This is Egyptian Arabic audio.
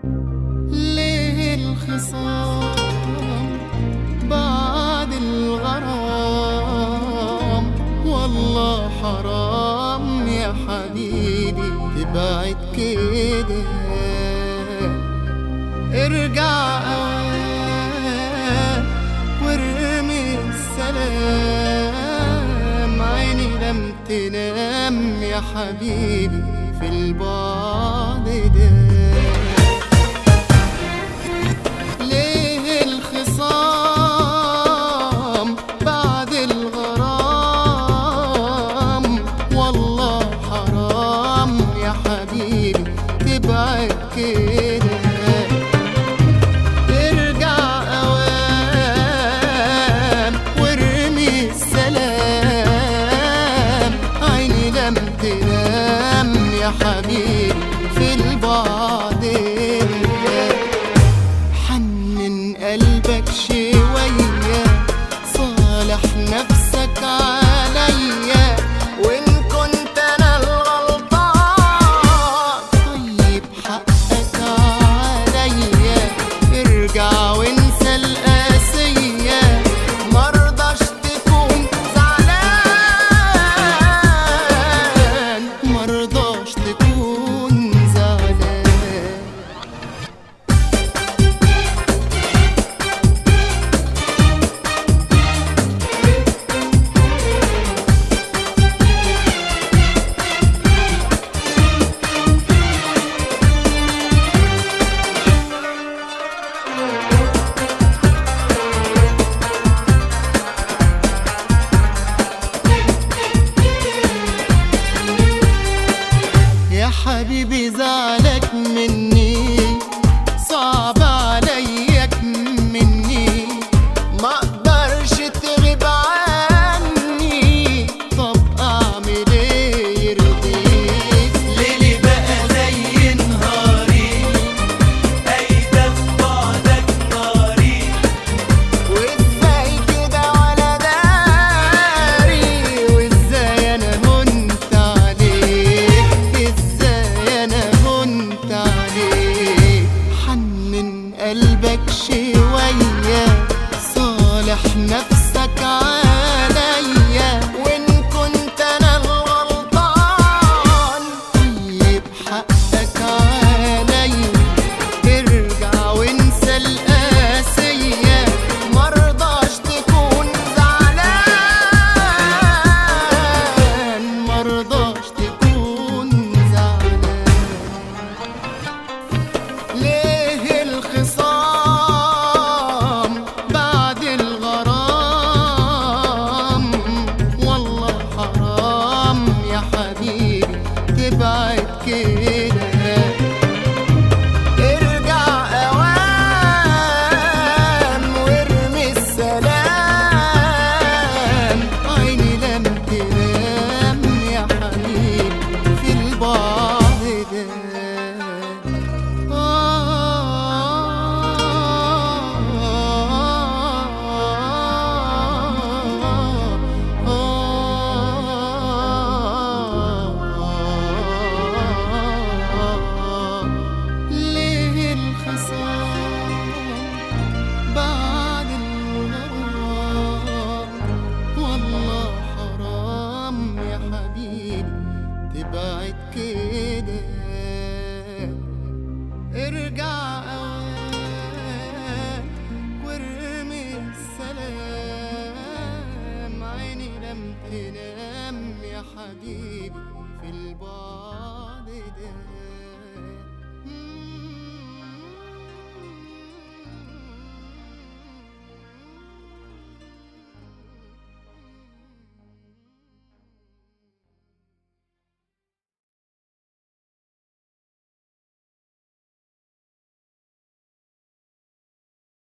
ليه الخصام بعد الغرام والله حرام يا حبيبي تبعد كده ارجع أوام وارمي السلام عيني لم تنام يا حبيبي في البعد ده ليه الخصام بعد الغرام والله حرام يا حبيبي تبعد كده ارجع اوام وارمي السلام عيني لم تنام يا حبيبي في البعد حنن قلبك شوية صالح نفسك عليا وإن كنت أنا الغلطان طيب حقك عليا ارجع وانسى القاسية مرضاش تكون زعلان مرضاش تكون زعلان يا حبيبي زعلك مني صعب عليك مني ما اقدرش تغيب عني طب اعمل ايه يرضيك ليلي بقى زي نهاري أيده في بعدك ناري وازاي كده ولا داري وازاي انا هنت عليك ازاي انا هنت عليك حنن قلبك شوية صالح نفسك عليا وان كنت انا الغلطان طيب حقك عليا ارجع وانسى القاسية مرضاش تكون زعلان مرضاش تكون زعلان ليه الخصام بعد الغرام والله حرام يا حبيبي تبعد كده ارجع اوام وارمي السلام عيني لم تنام يا حبيبي في البعد ده ليه الخصام بعد الغرام والله حرام يا حبيبي تبعد كده ارجع أوام وارمي السلام عيني لم تنام يا حبيبي في البعد